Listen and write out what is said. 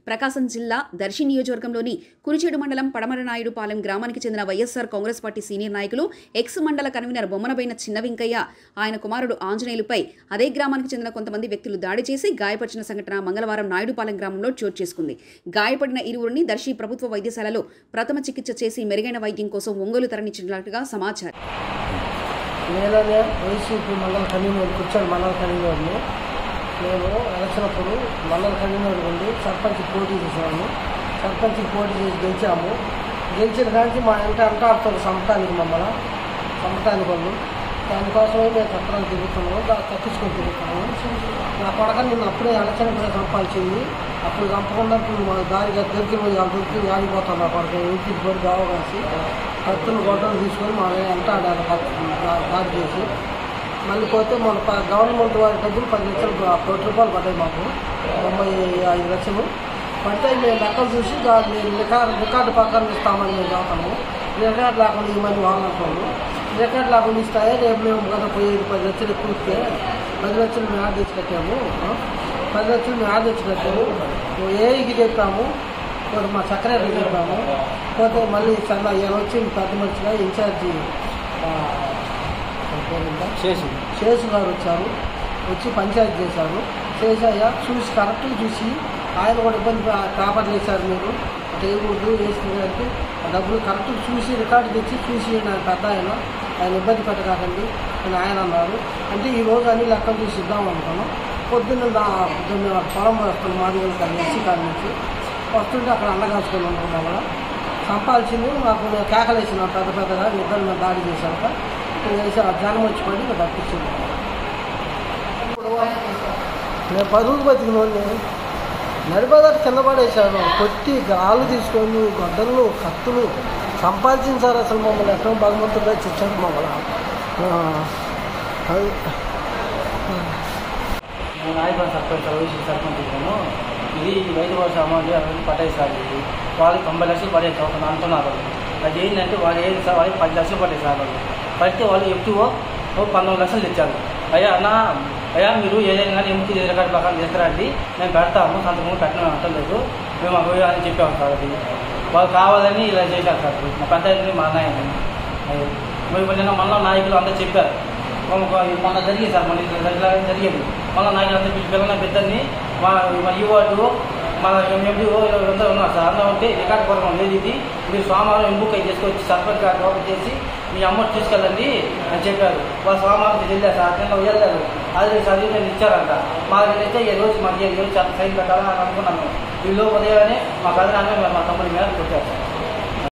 ప్రకాశం జిల్లా దర్శి నియోజకవర్గంలోని కురిచేడు మండలం పడమరనాయుడుపాలెం గ్రామానికి చెందిన వైఎస్ఆర్ కాంగ్రెస్ పార్టీ సీనియర్ నాయకులు ఎక్స్ మండల కన్వీనర్ బొమ్మనబైన చిన్న వెంకయ్య ఆయన కుమారుడు ఆంజనేయులపై అదే గ్రామానికి చెందిన కొంతమంది వ్యక్తులు దాడి చేసి గాయపరిచిన సంఘటన మంగళవారం నాయుడుపాలెం గ్రామంలో చోటు చేసుకుంది గాయపడిన ఇరువురిని దర్శి ప్రభుత్వ వైద్యశాలలో ప్రథమ చికిత్స చేసి మెరుగైన వైద్యం కోసం ఒంగోలు తరలించినట్లుగా సమాచారం నేననే వైసీపీ మండల కన్వీనర్ కూర్చొని మండల కన్వీనర్ని నేను ఎలక్షన్ అప్పుడు మండల కన్వీనర్ ఉండి సర్పంచ్ పోటీ చేసాము సర్పంచ్ పోటీ చేసి గెలిచాము గెలిచిన కానీ మా ఇంట అంటాడుతారు సమటానికి మమ్మల్ని సమటానికి వాళ్ళు దానికోసమే మేము చట్టాలు తిరుగుతున్నాము దాన్ని తప్పించుకొని తిరుగుతున్నాము నా కొడక నేను అప్పుడే ఎలక్షన్ కూడా చంపాల్సింది అప్పుడు చంపకుండా ఇప్పుడు మా దారి దగ్గరికి పోయి వాళ్ళ దొరికి ఆగిపోతాను నా కొడక ఇంటికి పోయి దావ కాసి కత్తులు గొడ్డలు తీసుకొని మా వెంటాడారు దాడి చేసి మళ్ళీ పోతే మన ప- గవర్నమెంట్ వారి డబ్బులు పది లక్షలు ప- కోటి రూపాయలు పడ్డాయి మాకు తొంభై ఐదు లక్షలు పడితే మేము లెక్కలు చూసి దాన్ని రికార్డు రికార్డు పక్కన ఇస్తామని మేము చదువుతాము రికార్డు లేకుండా ఈ మంది వాళ్ళంటాము రికార్డు లేకుండా ఇస్తాయే రేపు మేము కదా పోయేది పది లక్షలు ఎక్కువ ఇస్తే పది లక్షలు మేము ఆడ తెచ్చి కట్టాము ఆ? పది లక్షలు మేము ఆడ తెచ్చి కట్టాము ఏకి చెప్పాము ఇప్పుడు మా సెక్రటరీ చెప్పాము పోతే మళ్ళీ చాలా ఈయన వచ్చి పెద్ద మనిషిగా ఇన్ఛార్జి ఆ, ఆయన పేరేంటా? చేసి శేషు గారు వచ్చారు వచ్చి పంచాయతీ చేశారు చేశాయ చూసి కరెక్ట్గా చూసి ఆయన కూడా ఇబ్బంది పే- పేపర్లు వేశారు మీరు అటు వేయకూడదు వేసుకున్నారంటే ఆ డబ్బులు కరెక్ట్ చూసి రికార్డు తెచ్చి చూసి నా పెద్ద ఆయన ఆయన ఇబ్బంది పెట్టకండి అని ఆయన అన్నారు అంటే ఈ రోజు అన్ని లెక్కలు చూసి ఇద్దాం అనుకున్నాం పొద్దున్న నా పొద్దున్న పొలం వస్తాను మాది కానీ ఎస్సీ కాడి నుంచి వస్తుంటే అక్కడ అండగాసుకొని ఉన్నాం మమ్మల్ని చంపాల్సింది నాకు నేను కేకలేసిన పెద్ద పెద్దగా ఇద్దరు మీద దాడి చేశాక వేసి ఆ జనం వచ్చి పడి నేను తప్పించింది ఇప్పుడు నేను పరువులు బతికిన వాడిని నడిపదాట కింద పడేశాను కొట్టి గాలు తీసుకొని గొడ్డలు కత్తులు సంపాదించారు అసలు మమ్మల్ని ఎక్కడ భగవంతుడిగా చూశారు మమ్మల్ని ఆ, అది నేను నాయకుడు సర్పంచ్ వైసీ సర్పంచ్ ఇచ్చాను ఇది రైతు భరోసా అమౌంట్ అవన్నీ పడ్డాయి సార్ ఇది వాళ్ళు తొంభై లక్షలు పడే చౌకని అంటున్నారు అది ఏంటంటే వాళ్ళు ఏది సార్ వాళ్ళకి పది లక్షలు పడ్డాయి సార్ వాళ్ళు పడితే వాళ్ళు ఎక్కువ ఓ పంతొమ్మిది లక్షలు తెచ్చారు అయ్యా అన్న అయ్యా మీరు ఏదైనా కానీ ఎముకి రికార్డు ప్రకారం తీసుకురండి మేము పెడతాము సంతకం పెట్టడం అంటలేదు మేము అవి అని చెప్పాము సార్ అది వాళ్ళు కావాలని ఇలా చేశారు సార్ మా పెద్ద ఆయనని, మా అన్నయ్యని అది మేము నిన్న మళ్ళీ నాయకులు అంతా చెప్పారు ఒక- మొన్న జరిగింది సార్ మన ఇట్లా ఇట్లా జరిగేది మళ్ళీ నాయకులు అంతా పిలిచి పిల్లల పెద్దని మా మా ఈ వార్డు మన ఎంపీఓ అందరూ ఉన్నారు సార్ అన్న ఉంటే రికార్డు కొరకం లేదు ఇది మీరు సోమవారం ఎంబుక్ అయి తీసుకొచ్చి సర్పంచ్ గారు ఓపెన్ చేసి మీ అమ్మని తీసుకెళ్ళండి అని చెప్పారు వాళ్ళు సోమవారం వెళ్ళారు సార్ నిన్న వెళ్ళారు అది చదివి నేను ఇచ్చారంట మా అయితే ఈ రోజు మాకు ఈ రోజు సైన్ పెట్టాలని అనుకున్నాను వీళ్ళు ఉదయాన్నే మా కథనాన్ని మా తమ్ముడి మీద కొట్టారు సార్